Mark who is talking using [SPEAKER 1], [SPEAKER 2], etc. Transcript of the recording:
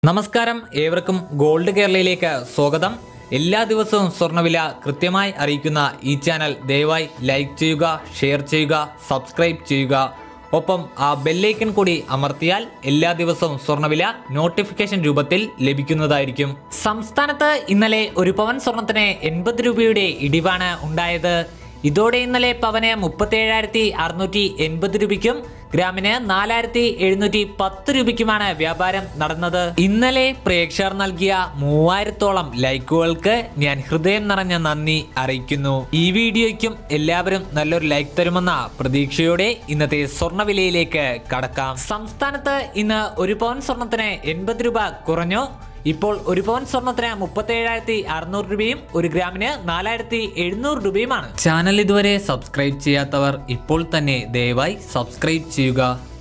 [SPEAKER 1] നമസ്കാരം ഏവർക്കും ഗോൾഡ് കേരളയിലേക്ക് സ്വാഗതം എല്ലാ ദിവസവും സ്വർണ്ണവില കൃത്യമായി അറിയിക്കുന്ന ഈ ചാനൽ ദയവായി ലൈക്ക് ചെയ്യുക ഷെയർ ചെയ്യുക സബ്സ്ക്രൈബ് ചെയ്യുക ഒപ്പം ആ ബെല്ലൈക്കൺ കൂടി അമർത്തിയാൽ എല്ലാ ദിവസവും സ്വർണ്ണവില നോട്ടിഫിക്കേഷൻ രൂപത്തിൽ ലഭിക്കുന്നതായിരിക്കും സംസ്ഥാനത്ത് ഇന്നലെ ഒരു പവൻ സ്വർണത്തിന് എൺപത് രൂപയുടെ ഇടിവാണ് ഉണ്ടായത് ഇതോടെ ഇന്നലെ പവന് മുപ്പത്തി അറുന്നൂറ്റി എൺപത് രൂപയ്ക്കും ഗ്രാമിന് നാലായിരത്തി എഴുന്നൂറ്റി പത്ത് രൂപയ്ക്കുമാണ് വ്യാപാരം നടന്നത് ഇന്നലെ പ്രേക്ഷകർ നൽകിയ മൂവായിരത്തോളം ലൈക്കുകൾക്ക് ഞാൻ ഹൃദയം നിറഞ്ഞ നന്ദി അറിയിക്കുന്നു ഈ വീഡിയോയ്ക്കും എല്ലാവരും നല്ലൊരു ലൈക്ക് തരുമെന്ന പ്രതീക്ഷയോടെ ഇന്നത്തെ സ്വർണ്ണവിലയിലേക്ക് കടക്കാം സംസ്ഥാനത്ത് ഇന്ന് ഒരു പവൻ സ്വർണത്തിന് എൺപത് രൂപ കുറഞ്ഞു ഇപ്പോൾ ഒരു പവൻ സ്വർണത്തിന് മുപ്പത്തി ഏഴായിരത്തി അറുന്നൂറ് രൂപയും ഒരു ഗ്രാമിന് നാലായിരത്തി എഴുന്നൂറ് രൂപയുമാണ് ചാനൽ ഇതുവരെ സബ്സ്ക്രൈബ് ചെയ്യാത്തവർ ഇപ്പോൾ തന്നെ ദയവായി സബ്സ്ക്രൈബ് ചെയ്യുക